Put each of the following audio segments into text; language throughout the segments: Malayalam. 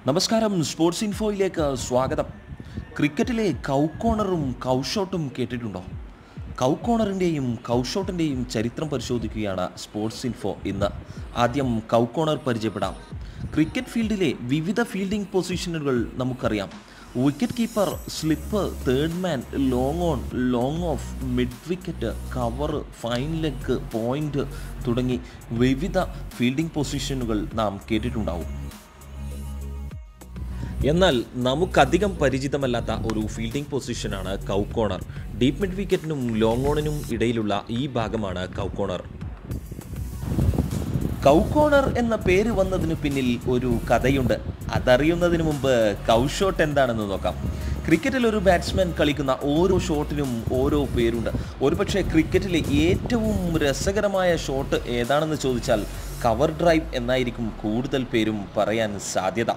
നമസ്കാരം സ്പോർട്സ് ഇൻഫോയിലേക്ക് സ്വാഗതം ക്രിക്കറ്റിലെ കൗക്കോണറും കൗഷോട്ടും കേട്ടിട്ടുണ്ടോ കൗക്കോണറിൻ്റെയും കൗഷോട്ടിൻ്റെയും ചരിത്രം പരിശോധിക്കുകയാണ് സ്പോർട്സ് ഇൻഫോ ഇന്ന് ആദ്യം കൗക്കോണർ പരിചയപ്പെടാം ക്രിക്കറ്റ് ഫീൽഡിലെ വിവിധ ഫീൽഡിംഗ് പൊസിഷനുകൾ നമുക്കറിയാം wicket keeper slip third man long on long off mid wicket cover fine leg point തുടങ്ങി വിവിധ ഫീൽഡിംഗ് പൊസിഷനുകൾ നാം കേട്ടിട്ടുണ്ടാവും എന്നാൽ നമുക്കധികം പരിചിതമല്ലാത്ത ഒരു ഫീൽഡിംഗ് പൊസിഷനാണ് കൗക്കോണർ ഡീപ്പ് മിഡ് വിക്കറ്റിനും ലോങ് ഓണിനും ഇടയിലുള്ള ഈ ഭാഗമാണ് കൗക്കോണർ കൗക്കോണർ എന്ന പേര് വന്നതിന് പിന്നിൽ ഒരു കഥയുണ്ട് അതറിയുന്നതിന് മുമ്പ് കൗഷോട്ട് എന്താണെന്ന് നോക്കാം ക്രിക്കറ്റിൽ ഒരു ബാറ്റ്സ്മാൻ കളിക്കുന്ന ഓരോ ഷോട്ടിനും ഓരോ പേരുണ്ട് ഒരുപക്ഷെ ക്രിക്കറ്റിലെ ഏറ്റവും രസകരമായ ഷോട്ട് ഏതാണെന്ന് ചോദിച്ചാൽ കവർ ഡ്രൈവ് എന്നായിരിക്കും കൂടുതൽ പേരും പറയാൻ സാധ്യത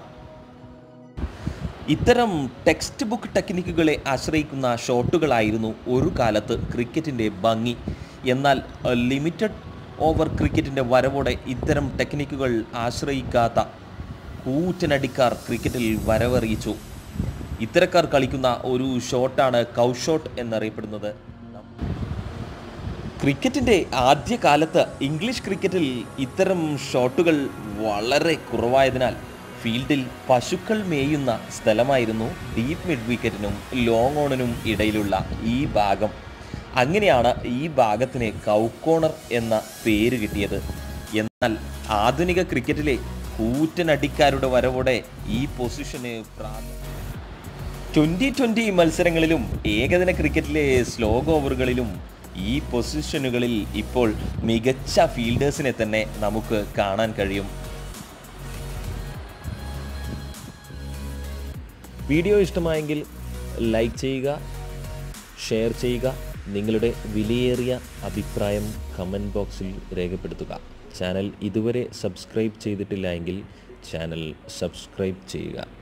ഇത്തരം ടെക്സ്റ്റ് ബുക്ക് ടെക്നിക്കുകളെ ആശ്രയിക്കുന്ന ഷോട്ടുകളായിരുന്നു ഒരു കാലത്ത് ക്രിക്കറ്റിൻ്റെ ഭംഗി എന്നാൽ ലിമിറ്റഡ് ഓവർ ക്രിക്കറ്റിൻ്റെ വരവോടെ ഇത്തരം ടെക്നിക്കുകൾ ആശ്രയിക്കാത്ത കൂറ്റനടിക്കാർ ക്രിക്കറ്റിൽ വരവറിയിച്ചു ഇത്തരക്കാർ കളിക്കുന്ന ഒരു ഷോട്ടാണ് കൗഷോട്ട് എന്നറിയപ്പെടുന്നത് ക്രിക്കറ്റിൻ്റെ ആദ്യ കാലത്ത് ഇംഗ്ലീഷ് ക്രിക്കറ്റിൽ ഇത്തരം ഷോട്ടുകൾ വളരെ കുറവായതിനാൽ ഫീൽഡിൽ പശുക്കൾ മേയുന്ന സ്ഥലമായിരുന്നു ഡീപ്പ് മിഡ് വിക്കറ്റിനും ലോങ് ഓണിനും ഇടയിലുള്ള ഈ ഭാഗം അങ്ങനെയാണ് ഈ ഭാഗത്തിന് കൗക്കോണർ എന്ന പേര് കിട്ടിയത് എന്നാൽ ആധുനിക ക്രിക്കറ്റിലെ കൂറ്റനടിക്കാരുടെ വരവോടെ ഈ പൊസിഷന് പ്രാധാന്യം ട്വൻ്റി ട്വൻ്റി മത്സരങ്ങളിലും ഏകദിന ക്രിക്കറ്റിലെ സ്ലോഗ് ഓവറുകളിലും ഈ പൊസിഷനുകളിൽ ഇപ്പോൾ മികച്ച ഫീൽഡേഴ്സിനെ തന്നെ നമുക്ക് കാണാൻ കഴിയും വീഡിയോ ഇഷ്ടമായെങ്കിൽ ലൈക്ക് ചെയ്യുക ഷെയർ ചെയ്യുക നിങ്ങളുടെ വിലയേറിയ അഭിപ്രായം കമൻറ്റ് ബോക്സിൽ രേഖപ്പെടുത്തുക ചാനൽ ഇതുവരെ സബ്സ്ക്രൈബ് ചെയ്തിട്ടില്ല എങ്കിൽ ചാനൽ സബ്സ്ക്രൈബ് ചെയ്യുക